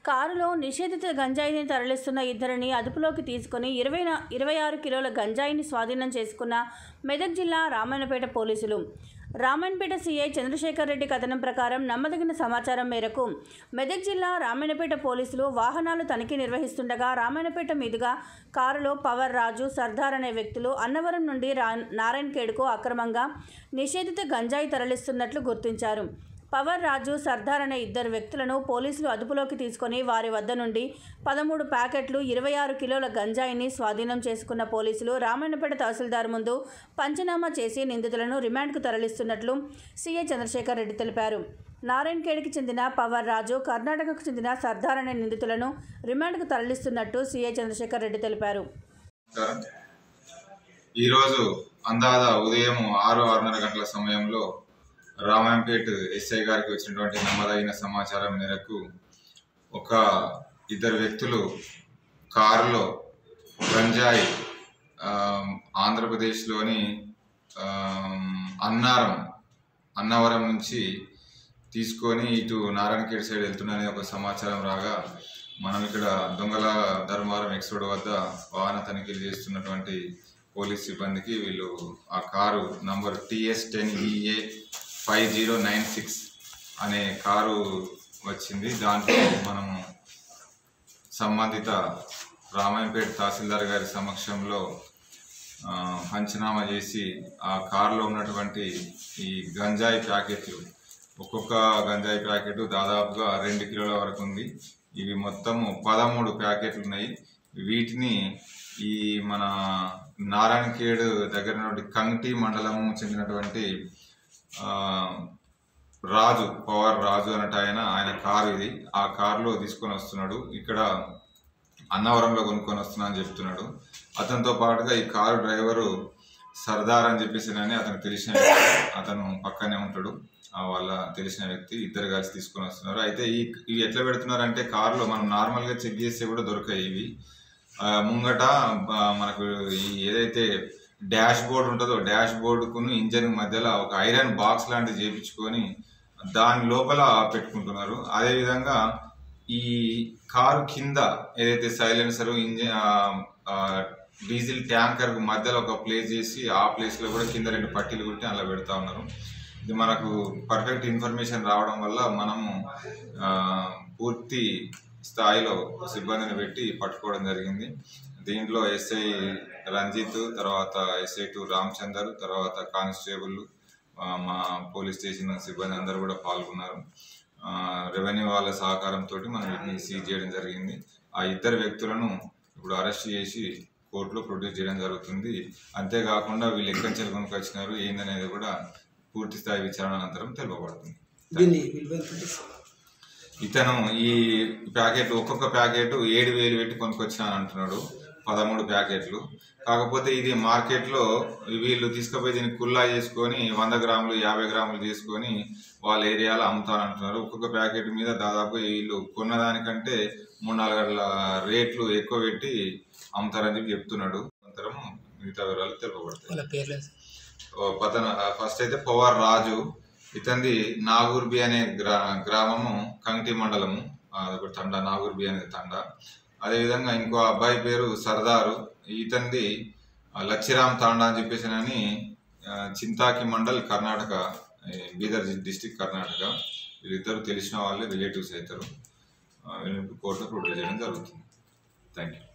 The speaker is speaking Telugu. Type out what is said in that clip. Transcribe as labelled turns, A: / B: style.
A: కారులో నిషేధిత గంజాయిని తరలిస్తున్న ఇద్దరిని అదుపులోకి తీసుకుని ఇరవై నా- ఇరవై ఆరు కిలోల గంజాయిని స్వాధీనం చేసుకున్న మెదక్ జిల్లా రామాయణపేట పోలీసులు రామాయణపేట సీఐ చంద్రశేఖర్ రెడ్డి కథనం ప్రకారం నమ్మదగిన సమాచారం మేరకు మెదక్ జిల్లా రామాయణపేట పోలీసులు వాహనాలు తనిఖీ నిర్వహిస్తుండగా రామాయణపేట మీదుగా కారులో పవర్ రాజు సర్దార్ అనే వ్యక్తులు అన్నవరం నుండి రా నారాయణఖేడ్కు అక్రమంగా నిషేధిత గంజాయి తరలిస్తున్నట్లు గుర్తించారు పవర్ రాజు సర్దార్ అనే ఇద్దరు వ్యక్తులను పోలీసులు అదుపులోకి తీసుకొని వారి వద్ద నుండి పదమూడు ప్యాకెట్లు ఇరవై ఆరు కిలోల గంజాయిని స్వాధీనం చేసుకున్న పోలీసులు రామాయణపేట తహసీల్దార్ ముందు పంచనామా చేసి నిందితులను రిమాండ్కు తరలిస్తున్నట్లు సీఐ చంద్రశేఖర్ రెడ్డి తెలిపారు నారాయణఖేడ్కి చెందిన పవర్ రాజు కర్ణాటకకు చెందిన సర్దార్ అనే నిందితులను రిమాండ్కు తరలిస్తున్నట్టు సీఐ చంద్రశేఖర్ రెడ్డి తెలిపారు
B: నమస్కారం ఈరోజు అందాద ఉదయం ఆరు ఆరున్నర గంటల సమయంలో రామాయంపేట్ ఎస్ఐ గారికి వచ్చినటువంటి నమ్మదగిన సమాచారం మేరకు ఒక ఇద్దరు వ్యక్తులు కారులో గంజాయి ఆమ్, ఆంధ్రప్రదేశ్లోని ఆమ్, అన్నారం అన్నవరం నుంచి తీసుకొని ఇటు నారాయణఖేడ్ సైడ్ వెళ్తున్నానే ఒక సమాచారం రాగా మనం ఇక్కడ దొంగల ధర్మవరం ఎక్స్ రోడ్ వద్ద వాహన తనిఖీలు చేస్తున్నటువంటి పోలీస్ సిబ్బందికి వీళ్ళు ఆ car number TS ten EA five zero nine six అనే కారు వచ్చింది దాంట్లో మనము సంబంధిత రామాయంపేట తహసీల్దార్ గారి సమక్షంలో ఆ, పంచనామా చేసి ఆ కారులో ఉన్నటువంటి ఈ గంజాయి ప్యాకెట్లు ఒక్కొక్క గంజాయి ప్యాకెట్ దాదాపుగా రెండు కిలోల వరకు ఉంది ఇవి మొత్తము పదమూడు ప్యాకెట్లు ఉన్నాయి వీటిని ఈ మన నారాయణఖేడ్ దగ్గర నుండి కంగ్టి మండలము చెందినటువంటి ఆ, రాజు పవర్ రాజు అన్నట్టు ఆయన ఆయన కారు ఇది ఆ కారులో తీసుకొని వస్తున్నాడు ఇక్కడ అన్నవరంలో కొనుక్కొని వస్తున్నా అని చెప్తున్నాడు అతనితో పాటుగా ఈ కారు డ్రైవరు సర్దార్ అని చెప్పేసి అని అతనికి తెలిసిన వ్యక్తి అతను పక్కనే ఉంటాడు ఆ వాళ్ళ తెలిసిన వ్యక్తి ఇద్దరు కలిసి తీసుకొని వస్తున్నారు అయితే ఈ ఇవి ఎట్లా పెడుతున్నారంటే కారులో మనం నార్మల్గా చెక్ చేస్తే కూడా దొరకాయి ఇవి ఆ, ముంగట ఆ, మనకు ఈ ఏదైతే డాష్ బోర్డ్ ఉంటుందో డాష్ బోర్డుకును ఇంజన్ మధ్యలో ఒక ఐరన్ బాక్స్ లాంటిది చేపించుకొని దాని లోపల పెట్టుకుంటున్నారు అదేవిధంగా ఈ కారు కింద ఏదైతే సైలెన్సర్ ఇంజిన్ డీజిల్ ట్యాంకర్ మధ్యలో ఒక ప్లేస్ చేసి ఆ ప్లేస్ లో కూడా కింద రెండు పట్టీలు కుట్టి అలా పెడతా ఉన్నారు ఇది మనకు పర్ఫెక్ట్ ఇన్ఫర్మేషన్ రావడం వల్ల మనము ఆ, పూర్తి స్థాయిలో సిబ్బందిని పెట్టి పట్టుకోవడం జరిగింది దీంట్లో ఎస్ఐ రంజిత్ తర్వాత ఎస్ఐ టు రామచందర్ తర్వాత కానిస్టేబుల్ ఆ, మా పోలీస్ స్టేషన్ సిబ్బంది అందరూ కూడా పాల్గొన్నారు ఆ, రెవెన్యూ వాళ్ళ సహకారంతో మనం వీటిని సీజ్ చేయడం జరిగింది ఆ ఇద్దరు వ్యక్తులను ఇప్పుడు అరెస్ట్ చేసి కోర్టులో ప్రొడ్యూస్ చేయడం జరుగుతుంది అంతేకాకుండా వీళ్ళు ఎక్కడి నుంచి కొనుకొచ్చినారు ఏందనేది కూడా పూర్తి స్థాయి విచారణ అనంతరం తెలుపబడుతుంది
C: దీన్ని విలువ ఎంత ఉంటుంది?
B: ఇతను ఈ ప్యాకెట్ ఒక్కొక్క ప్యాకెట్ ఏడు వేలు పెట్టి కొనుక్కొచ్చాను అంటున్నాడు పదమూడు ప్యాకెట్లు కాకపోతే ఇది మార్కెట్లో వీళ్ళు తీసుకుపోయి దీన్ని కుల్లా చేసుకొని వంద గ్రాములు యాభై గ్రాములు చేసుకొని వాళ్ళ ఏరియాలో అమ్ముతానంటున్నారు ఒక్కొక్క ప్యాకెట్ మీద దాదాపు వీళ్ళు కొన్నదానికంటే మూడు నాలుగు గంటల రేట్లు ఎక్కువ పెట్టి అమ్ముతారని చెప్పి చెప్తున్నాడు అనంతరం మిగతా వివరాలు తెలుపబడతాయి
C: వాళ్ళ పేర్లు
B: ఓ పతన ఫస్ట్ అయితే పవర్ రాజు ఇతంది నాగూర్బి అనే గ్రా గ్రామము కంటి మండలము ఆ, అదొక తండ నాగూర్బి అనే తండ అదేవిధంగా ఇంకో అబ్బాయి పేరు సర్దారు ఇతంది ఆ, లచ్చిరామ్ తాండా అని చెప్పేసి అని ఆ, చింతాకి మండల్ కర్ణాటక ఈ బీదర్ డిస్టిక్ కర్ణాటక వీళ్ళిద్దరు తెలిసిన వాళ్ళే రిలేటివ్స్ అవుతారు ఆ, వీళ్ళని కోర్టులో ప్రొడ్యూస్ చేయడం జరుగుతుంది థ్యాంక్ యూ